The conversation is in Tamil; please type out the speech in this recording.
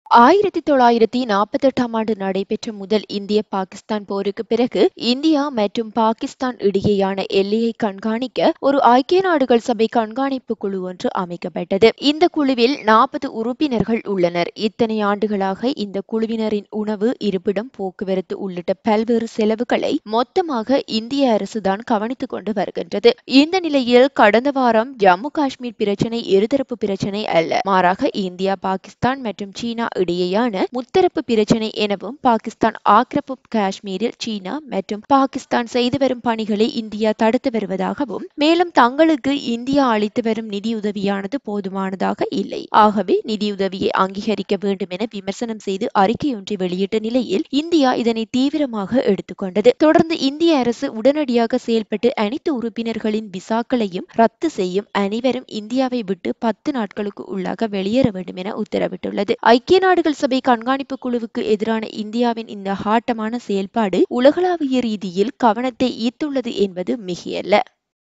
ஆயிரத்தி தொள்ளாயிரத்தி நாற்பத்தெட்டாம் ஆண்டு நடைபெற்ற முதல் இந்திய பாகிஸ்தான் போருக்கு பிறகு இந்தியா மற்றும் பாகிஸ்தான் இடையேயான எல்லையை கண்காணிக்க ஒரு ஐக்கிய நாடுகள் சபை கண்காணிப்பு குழு ஒன்று அமைக்கப்பட்டது இந்த குழுவில் நாற்பது உறுப்பினர்கள் உள்ளனர் இத்தனை ஆண்டுகளாக இந்த குழுவினரின் உணவு இருப்பிடம் போக்குவரத்து உள்ளிட்ட பல்வேறு செலவுகளை மொத்தமாக இந்திய அரசுதான் கவனித்துக் கொண்டு வருகின்றது இந்த நிலையில் கடந்த வாரம் ஜம்மு காஷ்மீர் பிரச்சினை இருதரப்பு பிரச்சினை அல்ல மாறாக இந்தியா பாகிஸ்தான் மற்றும் சீனா இடையேயான முத்தரப்பு பிரச்சினை எனவும் பாகிஸ்தான் ஆக்கிரமிப்பு காஷ்மீரில் சீனா மற்றும் பாகிஸ்தான் செய்து வரும் பணிகளை இந்தியா தடுத்து வருவதாகவும் மேலும் தங்களுக்கு இந்தியா அளித்து வரும் நிதியுதவியானது போதுமானதாக இல்லை ஆகவே நிதியுதவியை அங்கீகரிக்க வேண்டும் என விமர்சனம் செய்து அறிக்கை ஒன்றை வெளியிட்ட நிலையில் இந்தியா இதனை தீவிரமாக எடுத்துக்கொண்டது தொடர்ந்து இந்திய அரசு உடனடியாக செயல்பட்டு அனைத்து உறுப்பினர்களின் விசாக்களையும் ரத்து செய்யும் அனைவரும் இந்தியாவை விட்டு பத்து நாட்களுக்கு உள்ளாக வெளியேற வேண்டும் என உத்தரவிட்டுள்ளது ஐக்கிய நாடுகள் சபை கண்காணிப்பு குழுவுக்கு எதிரான இந்தியாவின் இந்த ஆட்டமான செயல்பாடு உலகளாவிய ரீதியில் கவனத்தை ஈர்த்துள்ளது என்பது மிகையல்ல